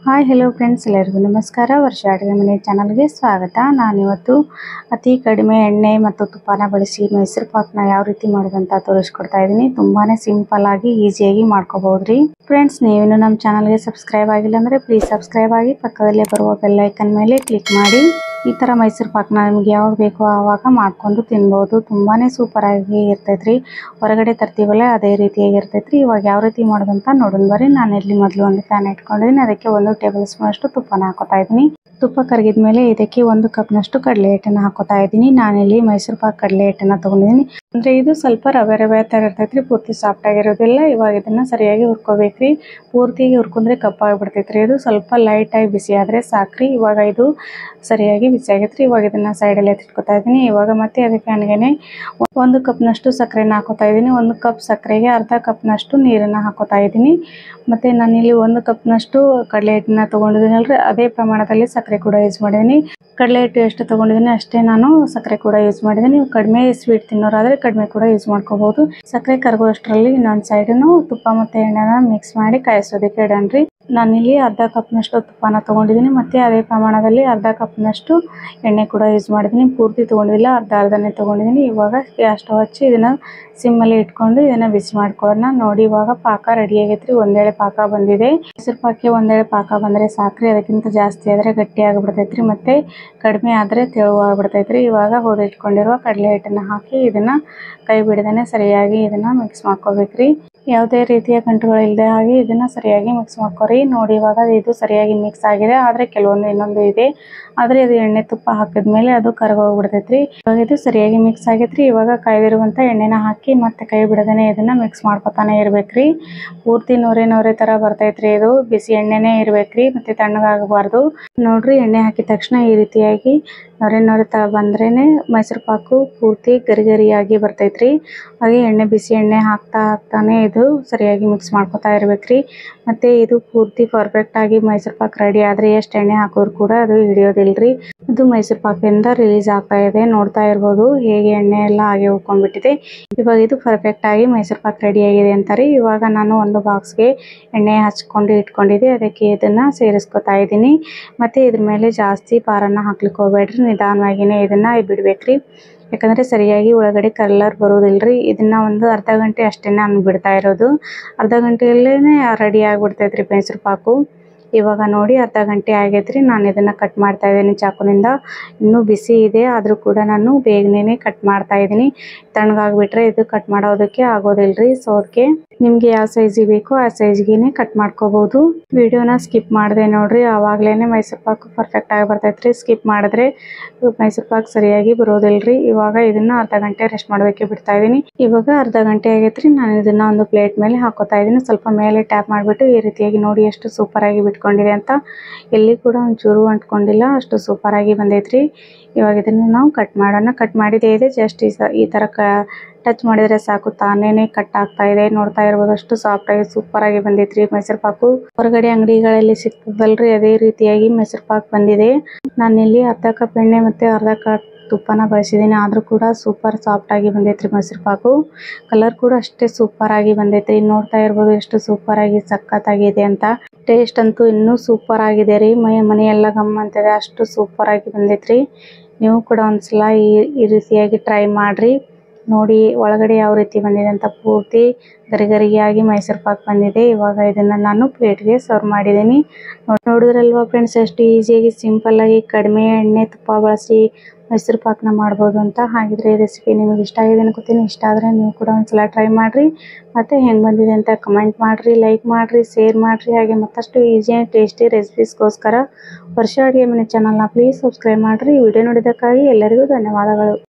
hi hello friends ಎಲ್ಲರಿಗೂ ನಮಸ್ಕಾರ ವರ್ಷ ಅಡುಗೆ ಮನೆ ಚಾನಲ್ಗೆ ಸ್ವಾಗತ ನಾನಿವತ್ತು ಅತಿ ಕಡಿಮೆ ಎಣ್ಣೆ ಮತ್ತು ತುಪ್ಪನ ಬಳಸಿ ಮೈಸೂರು ಪಾಕ್ನ ಯಾವ ರೀತಿ ಮಾಡೋದಂತ ತೋರಿಸ್ಕೊಡ್ತಾ ಇದ್ದೀನಿ ತುಂಬಾ ಸಿಂಪಲ್ ಆಗಿ ಈಸಿಯಾಗಿ ಮಾಡ್ಕೋಬಹುದು ರೀ ಫ್ರೆಂಡ್ಸ್ ನೀವೇನು ನಮ್ಮ ಚಾನಲ್ಗೆ ಸಬ್ಸ್ಕ್ರೈಬ್ ಆಗಿಲ್ಲ ಅಂದರೆ ಪ್ಲೀಸ್ ಸಬ್ಸ್ಕ್ರೈಬ್ ಆಗಿ ಪಕ್ಕದಲ್ಲೇ ಬರುವ ಬೆಲ್ ಐಕನ್ ಮೇಲೆ ಕ್ಲಿಕ್ ಮಾಡಿ ಈ ಥರ ಮೈಸೂರು ಪಾಕ್ನ ನಿಮ್ಗೆ ಯಾವಾಗ ಬೇಕೋ ಆವಾಗ ಮಾಡ್ಕೊಂಡು ತಿನ್ಬೋದು ತುಂಬಾ ಸೂಪರಾಗಿ ಇರ್ತೈತ್ರಿ ಹೊರಗಡೆ ತರ್ತೀವಲ್ಲ ಅದೇ ರೀತಿಯಾಗಿ ಇರ್ತೈತ್ರಿ ಇವಾಗ ಯಾವ ರೀತಿ ಮಾಡೋದಂತ ನೋಡೋಣ ಬರ್ರಿ ನಾನು ಇಲ್ಲಿ ಮೊದಲು ಒಂದು ಪ್ಯಾನ್ ಇಟ್ಕೊಂಡಿದ್ದೀನಿ ಅದಕ್ಕೆ ಒಂದು ಟೇಬಲ್ ಸ್ಪೂನ್ ಅಷ್ಟು ತುಪ್ಪನ ಹಾಕೋತಾ ಇದ್ದೀನಿ ತುಪ್ಪ ಕರಗಿದ ಮೇಲೆ ಇದಕ್ಕೆ ಒಂದು ಕಪ್ನಷ್ಟು ಕಡಲೆ ಹಿಟ್ಟನ್ನು ಹಾಕೋತಾ ಇದ್ದೀನಿ ನಾನಿಲ್ಲಿ ಮೈಸೂರು ಪಾಕ್ ಕಡಲೆ ಹಿಟ್ಟನ್ನು ತೊಗೊಂಡಿದ್ದೀನಿ ಅಂದರೆ ಇದು ಸ್ವಲ್ಪ ರವೆ ರವೆ ಥರ ಇರ್ತೈತ್ರಿ ಪೂರ್ತಿ ಸಾಫ್ಟ್ ಆಗಿರೋದಿಲ್ಲ ಇವಾಗ ಇದನ್ನು ಸರಿಯಾಗಿ ಹುರ್ಕೋಬೇಕ್ರಿ ಪೂರ್ತಿಯಾಗಿ ಹುರ್ಕೊಂಡ್ರೆ ಕಪ್ಪಾಗಿಬಿಡ್ತೈತ್ರಿ ಇದು ಸ್ವಲ್ಪ ಲೈಟಾಗಿ ಬಿಸಿ ಆದರೆ ಸಾಕ್ರಿ ಇವಾಗ ಇದು ಸರಿಯಾಗಿ ಬಿಸಿ ಆಗೈತ್ರಿ ಇವಾಗ ಇದನ್ನು ಸೈಡಲ್ಲಿ ಎತ್ತಿಟ್ಕೊತಾ ಇದ್ದೀನಿ ಇವಾಗ ಮತ್ತೆ ಅದಕ್ಕೆ ನನಗೆ ಒಂದು ಕಪ್ನಷ್ಟು ಸಕ್ಕರೆನ ಹಾಕೋತಾ ಇದ್ದೀನಿ ಒಂದು ಕಪ್ ಸಕ್ಕರೆಗೆ ಅರ್ಧ ಕಪ್ನಷ್ಟು ನೀರನ್ನು ಹಾಕೋತಾ ಇದ್ದೀನಿ ಮತ್ತು ನಾನಿಲ್ಲಿ ಒಂದು ಕಪ್ನಷ್ಟು ಕಡಲೆ ಹಿಟ್ಟನ್ನ ತೊಗೊಂಡಿದ್ದೀನಲ್ರಿ ಅದೇ ಪ್ರಮಾಣದಲ್ಲಿ ಸಕ್ಕರೆ ಕೂಡ ಯೂಸ್ ಮಾಡಿದ್ದೀನಿ ಕಡಲೆ ಹಿಟ್ಟು ಎಷ್ಟು ತೊಗೊಂಡಿದ್ದೀನಿ ಅಷ್ಟೇ ನಾನು ಸಕ್ಕರೆ ಕೂಡ ಯೂಸ್ ಮಾಡಿದ್ದೀನಿ ನೀವು ಕಡಿಮೆ ಸ್ವೀಟ್ ತಿನ್ನೋರಾದರೆ ಕಡಿಮೆ ಕೂಡ ಯೂಸ್ ಮಾಡ್ಕೋಬೋದು ಸಕ್ಕರೆ ಕರಗೋಷ್ಟರಲ್ಲಿ ಇನ್ನೊಂದು ಸೈಡನ್ನು ತುಪ್ಪ ಮತ್ತು ಎಣ್ಣೆನ ಮಿಕ್ಸ್ ಮಾಡಿ ಕಾಯಿಸೋದಕ್ಕೆ ಇಡಣ್ರಿ ನಾನಿಲ್ಲಿ ಅರ್ಧ ಕಪ್ನಷ್ಟು ತುಪ್ಪನ ತೊಗೊಂಡಿದ್ದೀನಿ ಮತ್ತು ಅದೇ ಪ್ರಮಾಣದಲ್ಲಿ ಅರ್ಧ ಕಪ್ನಷ್ಟು ಎಣ್ಣೆ ಕೂಡ ಯೂಸ್ ಮಾಡಿದ್ದೀನಿ ಪೂರ್ತಿ ತೊಗೊಂಡಿಲ್ಲ ಅರ್ಧ ಅರ್ಧನೇ ತೊಗೊಂಡಿದ್ದೀನಿ ಇವಾಗ ಗ್ಯಾಸ್ ಸ್ಟವ್ ಹಚ್ಚಿ ಇದನ್ನು ಸಿಮ್ಮಲ್ಲಿ ಇಟ್ಕೊಂಡು ಇದನ್ನು ಬಿಸಿ ಮಾಡ್ಕೊಳ್ಳೋಣ ನೋಡಿ ಇವಾಗ ಪಾಕ ರೆಡಿ ಆಗೈತ್ರಿ ಒಂದೇಳೆ ಪಾಕ ಬಂದಿದೆ ಮೈಸೂರು ಪಾಕಕ್ಕೆ ಒಂದೇಳೆ ಪಾಕ ಬಂದರೆ ಸಾಕ್ರಿ ಅದಕ್ಕಿಂತ ಜಾಸ್ತಿ ಆದರೆ ಗಟ್ಟಿ ಆಗಿಬಿಡ್ತೈತ್ರಿ ಮತ್ತು ಕಡಿಮೆ ಆದರೆ ತೆಳು ಆಗಿಬಿಡ್ತೈತ್ರಿ ಇವಾಗ ಹುರಿದಿಟ್ಕೊಂಡಿರುವ ಕಡಲೆ ಹಿಟ್ಟನ್ನು ಹಾಕಿ ಇದನ್ನು ಕೈ ಬಿಡದೇ ಸರಿಯಾಗಿ ಇದನ್ನು ಮಿಕ್ಸ್ ಮಾಡ್ಕೋಬೇಕ್ರಿ ಯಾವುದೇ ರೀತಿಯ ಗಂಟುಗಳು ಇಲ್ಲದೆ ಹಾಗೆ ಇದನ್ನು ಸರಿಯಾಗಿ ಮಿಕ್ಸ್ ಮಾಡ್ಕೊರಿ ನೋಡಿ ಇವಾಗ ಇದು ಸರಿಯಾಗಿ ಮಿಕ್ಸ್ ಆಗಿದೆ ಆದರೆ ಕೆಲವೊಂದು ಇನ್ನೊಂದು ಇದೆ ಆದರೆ ಅದು ಎಣ್ಣೆ ತುಪ್ಪ ಹಾಕಿದ್ಮೇಲೆ ಅದು ಕರಗೋಗ್ಬಿಡ್ತೈತ್ರಿ ಇವಾಗ ಇದು ಸರಿಯಾಗಿ ಮಿಕ್ಸ್ ಆಗೈತ್ರಿ ಇವಾಗ ಕಾಯ್ದಿರುವಂಥ ಎಣ್ಣೆನ ಹಾಕಿ ಮತ್ತೆ ಕೈ ಬಿಡದೇ ಇದನ್ನು ಮಿಕ್ಸ್ ಮಾಡ್ಕೊತಾನೆ ಇರ್ಬೇಕ್ರಿ ಪೂರ್ತಿ ನೊರೆ ನೊರೆ ಥರ ಬರ್ತೈತ್ರಿ ಇದು ಬಿಸಿ ಎಣ್ಣೆನೇ ಇರ್ಬೇಕ್ರಿ ಮತ್ತು ತಣ್ಣಗಾಗಬಾರ್ದು ನೋಡ್ರಿ ಎಣ್ಣೆ ಹಾಕಿದ ತಕ್ಷಣ ಈ ರೀತಿಯಾಗಿ ನೊರೆ ನೊರೆ ಥರ ಬಂದ್ರೇ ಮೈಸೂರು ಪಾಕು ಪೂರ್ತಿ ಗರಿ ಗರಿಯಾಗಿ ಬರ್ತೈತ್ರಿ ಹಾಗೆ ಎಣ್ಣೆ ಬಿಸಿ ಎಣ್ಣೆ ಹಾಕ್ತಾ ಹಾಕ್ತಾನೆ ಇದು ಸರಿಯಾಗಿ ಮಿಕ್ಸ್ ಮಾಡ್ಕೊತಾ ಇರ್ಬೇಕ್ರಿ ಮತ್ತು ಇದು ಪೂರ್ತಿ ಪರ್ಫೆಕ್ಟಾಗಿ ಮೈಸೂರು ಪಾಕ್ ರೆಡಿ ಆದರೆ ಎಷ್ಟು ಎಣ್ಣೆ ಹಾಕಿದ್ರು ಕೂಡ ಅದು ಹಿಡಿಯೋದಿಲ್ರಿ ಅದು ಮೈಸೂರು ಪಾಕಿಂದ ರಿಲೀಸ್ ಆಗ್ತಾ ಇದೆ ನೋಡ್ತಾ ಇರ್ಬೋದು ಹೇಗೆ ಎಣ್ಣೆ ಎಲ್ಲ ಹಾಗೆ ಉಳ್ಕೊಂಡ್ಬಿಟ್ಟಿದೆ ಇವಾಗ ಇದು ಪರ್ಫೆಕ್ಟಾಗಿ ಮೈಸೂರು ಪಾಕ್ ರೆಡಿ ಆಗಿದೆ ಅಂತಾರೆ ಇವಾಗ ನಾನು ಒಂದು ಬಾಕ್ಸ್ಗೆ ಎಣ್ಣೆ ಹಚ್ಕೊಂಡು ಇಟ್ಕೊಂಡಿದ್ದೆ ಅದಕ್ಕೆ ಇದನ್ನು ಸೇರಿಸ್ಕೊತಾ ಇದ್ದೀನಿ ಮತ್ತು ಇದ್ರ ಮೇಲೆ ಜಾಸ್ತಿ ಪಾರನ್ನ ಹಾಕ್ಲಿಕ್ಕೆ ಹೋಗ್ಬೇಡ್ರಿ ನಿಧಾನವಾಗಿಯೇ ಇದನ್ನು ಬಿಡ್ಬೇಕ್ರಿ ಯಾಕಂದರೆ ಸರಿಯಾಗಿ ಒಳಗಡೆ ಕಲರ್ ಬರೋದಿಲ್ರಿ ಇದನ್ನು ಒಂದು ಅರ್ಧ ಗಂಟೆ ಅಷ್ಟೇ ನಾನು ಬಿಡ್ತಾ ಇರೋದು ಅರ್ಧ ಗಂಟೆಯಲ್ಲೇ ರೆಡಿ ಆಗಿಬಿಡ್ತೈತ್ರಿ ಮೈಸೂರು ಪಾಕು ಇವಾಗ ನೋಡಿ ಅರ್ಧ ಗಂಟೆ ಆಗೈತ್ರಿ ನಾನು ಇದನ್ನು ಕಟ್ ಮಾಡ್ತಾ ಇದ್ದೀನಿ ಚಾಕುನಿಂದ ಇನ್ನೂ ಬಿಸಿ ಇದೆ ಆದರೂ ಕೂಡ ನಾನು ಬೇಗನೆ ಕಟ್ ಮಾಡ್ತಾ ಇದ್ದೀನಿ ತಣ್ಣಗಾಗ್ಬಿಟ್ರೆ ಇದು ಕಟ್ ಮಾಡೋದಕ್ಕೆ ಆಗೋದಿಲ್ರಿ ಸೊ ಅದಕ್ಕೆ ನಿಮಗೆ ಯಾವ ಸೈಜಿಗೆ ಬೇಕೋ ಆ ಸೈಜ್ಗೆ ಕಟ್ ಮಾಡ್ಕೋಬೋದು ವಿಡಿಯೋನ ಸ್ಕಿಪ್ ಮಾಡಿದೆ ನೋಡ್ರಿ ಆವಾಗಲೇ ಮೈಸೂರು ಪಾಕ್ ಪರ್ಫೆಕ್ಟ್ ಆಗಿ ಬರ್ತೈತ್ರಿ ಸ್ಕಿಪ್ ಮಾಡಿದ್ರೆ ಮೈಸೂರು ಪಾಕ್ ಸರಿಯಾಗಿ ಬರೋದಿಲ್ರಿ ಇವಾಗ ಇದನ್ನ ಅರ್ಧ ಗಂಟೆ ರೆಸ್ಟ್ ಮಾಡೋದಕ್ಕೆ ಬಿಡ್ತಾ ಇದ್ದೀನಿ ಇವಾಗ ಅರ್ಧ ಗಂಟೆ ಆಗೈತ್ರಿ ನಾನು ಇದನ್ನ ಒಂದು ಪ್ಲೇಟ್ ಮೇಲೆ ಹಾಕೋತಾ ಇದ್ದೀನಿ ಸ್ವಲ್ಪ ಮೇಲೆ ಟ್ಯಾಪ್ ಮಾಡಿಬಿಟ್ಟು ಈ ರೀತಿಯಾಗಿ ನೋಡಿ ಎಷ್ಟು ಸೂಪರಾಗಿ ಬಿಟ್ಕೊಂಡಿದೆ ಅಂತ ಎಲ್ಲಿ ಕೂಡ ಒಂಚೂರು ಅಂಟ್ಕೊಂಡಿಲ್ಲ ಅಷ್ಟು ಸೂಪರಾಗಿ ಬಂದೈತ್ರಿ ಇವಾಗ ಇದನ್ನು ನಾವು ಕಟ್ ಮಾಡೋಣ ಕಟ್ ಮಾಡಿದೇ ಇದೆ ಜಸ್ಟ್ ಈ ಸ ಈ ಥರ ಕ ಟಚ್ ಮಾಡಿದರೆ ಸಾಕು ತಾನೇ ಕಟ್ ಆಗ್ತಾ ಇದೆ ನೋಡ್ತಾ ಇರ್ಬೋದು ಅಷ್ಟು ಸಾಫ್ಟಾಗಿ ಸೂಪರಾಗಿ ಬಂದೈತ್ರಿ ಮೈಸೂರು ಪಾಕು ಹೊರಗಡೆ ಅಂಗಡಿಗಳಲ್ಲಿ ಸಿಗ್ತದಲ್ರಿ ಅದೇ ರೀತಿಯಾಗಿ ಮೈಸೂರು ಪಾಕ್ ಬಂದಿದೆ ನಾನಿಲ್ಲಿ ಅರ್ಧ ಕಪ್ ಎಣ್ಣೆ ಮತ್ತು ಅರ್ಧ ಕಪ್ ತುಪ್ಪನ ಬಳಸಿದ್ದೀನಿ ಆದರೂ ಕೂಡ ಸೂಪರ್ ಸಾಫ್ಟಾಗಿ ಬಂದೈತ್ರಿ ಮೈಸೂರು ಪಾಕು ಕಲರ್ ಕೂಡ ಅಷ್ಟೇ ಸೂಪರಾಗಿ ಬಂದೈತ್ರಿ ನೋಡ್ತಾ ಇರ್ಬೋದು ಎಷ್ಟು ಸೂಪರಾಗಿ ಸಖತ್ತಾಗಿದೆ ಅಂತ ಟೇಸ್ಟ್ ಅಂತೂ ಇನ್ನೂ ಸೂಪರ್ ಆಗಿದೆ ರೀ ಮೈ ಮನೆಯೆಲ್ಲ ಗಮ್ ಅಂತಿದೆ ಅಷ್ಟು ಸೂಪರಾಗಿ ಬಂದೈತ್ರಿ ನೀವು ಕೂಡ ಒಂದ್ಸಲ ಈ ಈ ರೀತಿಯಾಗಿ ಟ್ರೈ ಮಾಡಿರಿ ನೋಡಿ ಒಳಗಡೆ ಯಾವ ರೀತಿ ಬಂದಿದೆ ಅಂತ ಪೂರ್ತಿ ಗರಿ ಗರಿಯಾಗಿ ಮೈಸೂರು ಪಾಕ್ ಬಂದಿದೆ ಇವಾಗ ಇದನ್ನು ನಾನು ಪ್ಲೇಟ್ಗೆ ಸರ್ವ್ ಮಾಡಿದ್ದೀನಿ ನೋಡಿದ್ರಲ್ವಾ ಫ್ರೆಂಡ್ಸ್ ಎಷ್ಟು ಈಸಿಯಾಗಿ ಸಿಂಪಲ್ಲಾಗಿ ಕಡಿಮೆ ಎಣ್ಣೆ ತುಪ್ಪ ಬಳಸಿ ಮೈಸೂರು ಪಾಕ್ನ ಮಾಡ್ಬೋದು ಅಂತ ಹಾಗಿದ್ರೆ ಈ ರೆಸಿಪಿ ನಿಮಗೆ ಇಷ್ಟ ಆಗಿದೆ ಅನ್ಕೋತೀನಿ ಇಷ್ಟ ಆದರೆ ನೀವು ಕೂಡ ಒಂದ್ಸಲ ಟ್ರೈ ಮಾಡಿರಿ ಮತ್ತು ಹೆಂಗೆ ಬಂದಿದೆ ಅಂತ ಕಮೆಂಟ್ ಮಾಡಿರಿ ಲೈಕ್ ಮಾಡಿರಿ ಶೇರ್ ಮಾಡಿರಿ ಹಾಗೆ ಮತ್ತಷ್ಟು ಈಸಿ ಆ್ಯಂಡ್ ಟೇಸ್ಟಿ ರೆಸಿಪೀಸ್ಗೋಸ್ಕರ ವರ್ಷ ಅಡುಗೆ ಮನೆ ಚಾನಲ್ನ ಪ್ಲೀಸ್ ಸಬ್ಸ್ಕ್ರೈಬ್ ಮಾಡಿರಿ ವಿಡಿಯೋ ನೋಡಿದ್ದಕ್ಕಾಗಿ ಎಲ್ಲರಿಗೂ ಧನ್ಯವಾದಗಳು